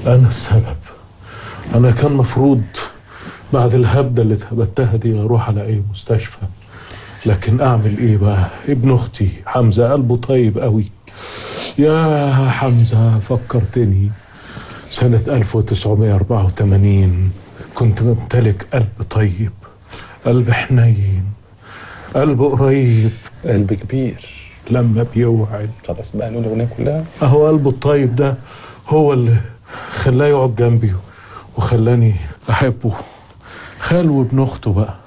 أنا السبب أنا كان مفروض بعد الهبدة اللي اتهبدتها دي أروح على أي مستشفى لكن أعمل إيه بقى ابن أختي حمزة قلبه طيب قوي يا حمزة فكرتني سنة 1984 كنت ممتلك قلب طيب قلب حنين قلب قريب قلب كبير لما بيوعد خلاص بقى نقول الاغنيه كلها اهو قلبه الطيب ده هو اللي خلاه يقعد جنبي وخلاني احبه خاله وابن اخته بقى